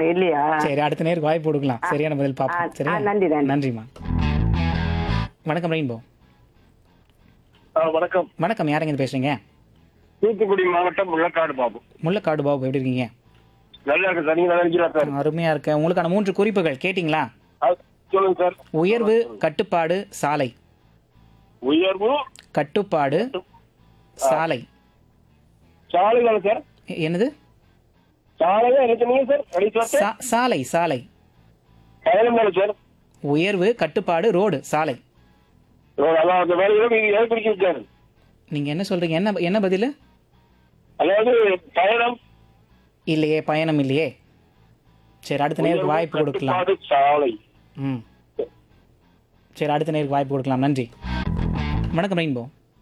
இல்லையா சரி அடுத்த நேருக்கு வாய்ப்பு கொடுக்கலாம் சரியான பதில் ஆ, பார்ப்போம் ஆ, சரியா நன்றி, நன்றி. நன்றிம்மா வணக்கம் ரெயின்போ ஆ, வணக்கம் வணக்கம் யாருங்க இது பேசுறீங்க தூத்துக்குடி மாவட்டம் முள்ளக்காடு பாபு முள்ளக்காடு பாபு எப்படி இருக்கீங்க நல்லா இருக்கு சார் நீங்க நல்லா இருக்கீங்களா சார் அருமையா இருக்கேன் உங்களுக்கான மூன்று குறிப்புகள் கேட்டிங்களா ஆ, சொல்லுங்க சார் உயர்வு கட்டுப்பாடு சாலை உயர்வு கட்டுப்பாடு சாலை சாலை தானே சார் எ- என்னது சாலை தான் என்ன சொன்னீங்க சார் கடைசி வார்த்தை சா- சாலை சாலை பயணம் தானே சார் உயர்வு கட்டுப்பாடு ரோடு சாலை ஓ, அதான் அந்த வேலையில நீங்க எதை பிடிக்க வச்சாரு நீங்க என்ன சொல்றீங்க என்ன என்ன பதில் அதாவது பயணம் இல்லையே பயணம் இல்லையே சரி அடுத்த நேருக்கு வாய்ப்பு கொடுக்கலாம் கட்டுப்பாடு, சாலை ம் சரி அடுத்த நேருக்கு வாய்ப்பு கொடுக்கலாம் நன்றி வணக்கம் ரெயின்போ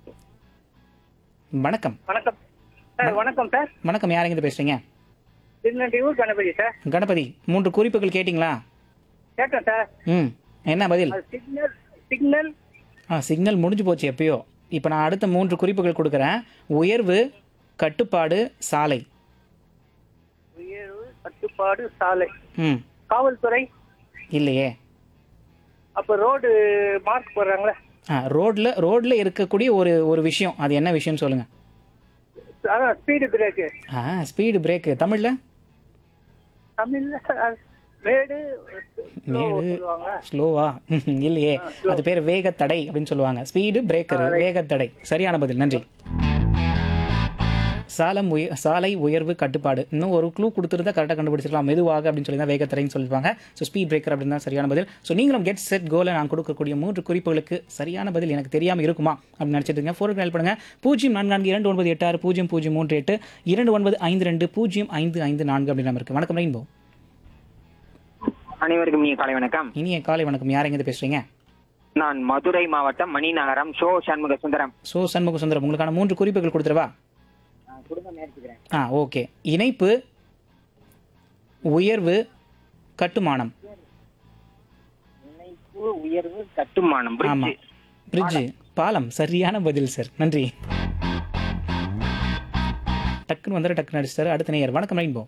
வணக்கம் வணக்கம் சார் வணக்கம் சார் வணக்கம் யாருங்க இது பேசுறீங்க திருநெல்வேலூர் கணபதி சார் கணபதி மூன்று குறிப்புகள் கேட்டிங்களா கேட்டேன் சார் ம் என்ன பதில் அது சிக்னல் சிக்னல் ஆ சிக்னல் முடிஞ்சு போச்சு எப்பயோ இப்போ நான் அடுத்த மூன்று குறிப்புகள் கொடுக்குறேன் உயர்வு கட்டுப்பாடு சாலை உயர்வு கட்டுப்பாடு சாலை ம் காவல்துறை இல்லையே அப்ப ரோடு மார்க் போடுறாங்களே ஆ ரோட்ல ரோட்ல இருக்கக்கூடிய ஒரு ஒரு விஷயம் அது என்ன விஷயம்னு சொல்லுங்க அதான் ஸ்பீடு பிரேக்கு ஆ ஸ்பீடு பிரேக்கு தமிழ்ல தமிழ்ல அது மேடு slow மேடு சொல்லுவாங்க ஸ்லோவா இல்லையே அது பேர் வேகத்தடை அப்படின்னு சொல்லுவாங்க ஸ்பீடு பிரேக்கர் வேகத்தடை சரியான பதில் நன்றி சாலம் உய சாலை உயர்வு கட்டுப்பாடு இன்னும் ஒரு க்ளூ கொடுத்துருந்தா கரெக்டாக கண்டுபிடிச்சிருக்கலாம் மெதுவாக அப்படின்னு சொல்லி தான் வேகத்தடைன்னு சொல்லிருப்பாங்க ஸோ ஸ்பீட் பிரேக்கர் அப்படின்னு தான் சரியான பதில் ஸோ நீங்களும் கெட் செட் கோலை நான் கொடுக்கக்கூடிய மூன்று குறிப்புகளுக்கு சரியான பதில் எனக்கு தெரியாமல் இருக்குமா அப்படின்னு நினச்சிட்டு இருக்கேன் ஃபோருக்கு ஹெல்ப் பண்ணுங்க பூஜ்ஜியம் நான்கு நான்கு இரண்டு ஒன்பது எட்டு ஆறு பூஜ்ஜியம் பூஜ்ஜியம் மூன்று எட்டு இரண்டு ஒன்பது ஐந்து ரெண்டு பூஜ்ஜியம் ஐந்து ஐந்து நான்கு அப்படின்னு நம்ம இருக்கு வணக்கம் ரெயின்போ அனைவருக்கும் நீ காலை வணக்கம் இனிய காலை வணக்கம் யார் எங்கேருந்து பேசுறீங்க நான் மதுரை மாவட்டம் மணிநகரம் ஷோ சண்முக சுந்தரம் ஸோ சண்முக சுந்தரம் உங்களுக்கான மூன்று குறிப்புகள் கொடுத்துருவா ஆ ஓகே இணைப்பு உயர்வு கட்டுமானம் இணைப்பு உயர்வு கட்டுமானம் ஆமா bridge. பிரிட்ஜ் பாலம் சரியான பதில் சார் நன்றி டக்குன்னு வந்துட டக்குன்னு அடிச்சிட்டாரு அடுத்த நேயர் வணக்கம் ரெயின்போ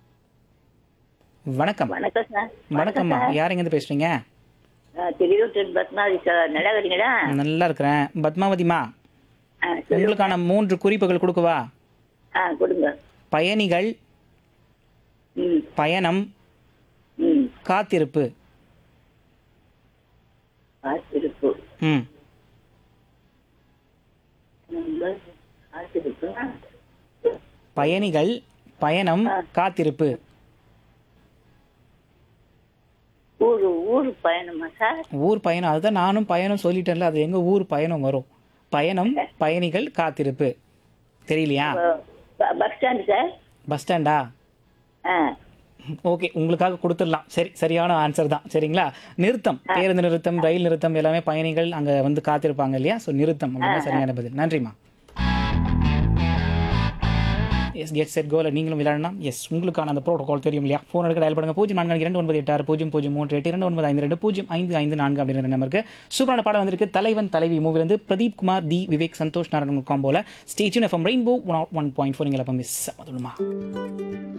வணக்கம் வணக்கம் சார் வணக்கம்மா யார் எங்கேருந்து பேசுறீங்க நான் திருவிழூர் பத்மாவதி சார் நல்லா இருக்கீங்களா நல்லா இருக்கிறேன் பத்மாவதிமா ஆ, சொல்லு. உங்களுக்கான மூன்று குறிப்புகள் கொடுக்கவா ஆ கொடுங்க பயணிகள் ம் பயணம் ம் காத்திருப்பு காத்திருப்பு ம் நம்பர் காத்திருப்பு பயணிகள் பயணம் காத்திருப்பு ஊர் ஊர் பயணமா சார் ஊர் பயணம் அதுதான் நானும் பயணம் சொல்லிட்டேன்ல அது எங்க ஊர் பயணம் வரும் பயணம் பயணிகள் காத்திருப்பு தெரியலையா ப- பஸ் ஸ்டாண்டு சார் பஸ் ஸ்டாண்டா ஆ ஓகே உங்களுக்காக கொடுத்துடலாம் சரி சரியான ஆன்சர் தான் சரிங்களா நிறுத்தம் பேருந்து நிறுத்தம் ரயில் நிறுத்தம் எல்லாமே பயணிகள் அங்க வந்து காத்திருப்பாங்க இல்லையா ஸோ நிறுத்தம் அப்படின்னா சரியான பதில் நன்றிம்மா எஸ் கெட் செட் கோல நீங்களும் விளையாடலாம் எஸ் உங்களுக்கான அந்த ப்ரோட்டோகால் தெரியும் இல்லையா ஃபோன் எடுக்க டயல் பண்ணுங்க பூஜ்ஜியம் நான்கு இரண்டு ஒன்பது எட்டு ஆறு பூஜ்ஜியம் பூஜ்ஜியம் மூன்று எட்டு இரண்டு ஒன்பது ஐந்து ரெண்டு பூஜ்ஜியம் ஐந்து ஐந்து நான்கு அப்படிங்கிற நம்பருக்கு சூப்பரான பாடம் வந்திருக்கு தலைவன் தலைவி மூவிலிருந்து பிரதீப் குமார் தி விவேக் சந்தோஷ் நாராயணன் காம்போல ஸ்டேஜன் FM rainbow one one point four நீங்கள் எப்போ மிஸ் மதுமா